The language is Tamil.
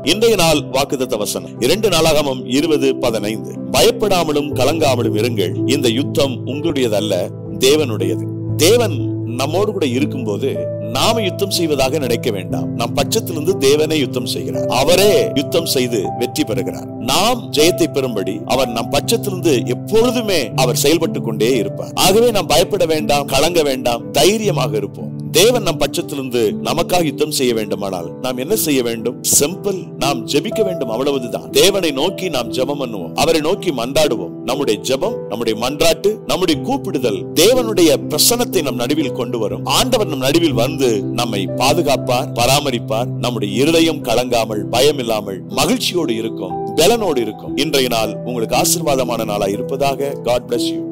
இன்றைய நாள் வாக்குத்தத்த வசனம் இரண்டு நாளாகமம் இருபது பதினைந்து பயப்படாமலும் கலங்காமலும் இருங்கள் இந்த யுத்தம் உங்களுடையதல்ல தேவனுடையது தேவன் நம்மோடு கூட இருக்கும்போது நாம யுத்தம் செய்வதாக நினைக்க வேண்டாம் நம் பட்சத்திலிருந்து தேவனே யுத்தம் செய்கிறார் அவரே யுத்தம் செய்து வெற்றி பெறுகிறார் நாம் ஜெயத்தை பெறும்படி அவர் நம் பட்சத்திலிருந்து எப்பொழுதுமே அவர் செயல்பட்டு கொண்டே இருப்பார் ஆகவே நாம் பயப்பட வேண்டாம் கலங்க வேண்டாம் தைரியமாக இருப்போம் தேவன் நம் பட்சத்திலிருந்து நமக்காக யுத்தம் செய்ய வேண்டுமானால் நாம் என்ன செய்ய வேண்டும் சிம்பிள் நாம் ஜெபிக்க வேண்டும் அவ்வளவுதான் தேவனை நோக்கி நாம் ஜெபம் பண்ணுவோம் அவரை நோக்கி மன்றாடுவோம் நம்முடைய ஜெபம் நம்முடைய மன்றாட்டு நம்முடைய கூப்பிடுதல் தேவனுடைய பிரசனத்தை நம் நடுவில் கொண்டு வரும் ஆண்டவர் நம் நடுவில் வந்து நம்மை பாதுகாப்பார் பராமரிப்பார் நம்முடைய இருதயம் கலங்காமல் பயம் இல்லாமல் மகிழ்ச்சியோடு இருக்கும் பலனோடு இருக்கும் இன்றைய நாள் உங்களுக்கு ஆசீர்வாதமான நாளா இருப்பதாக காட் bless you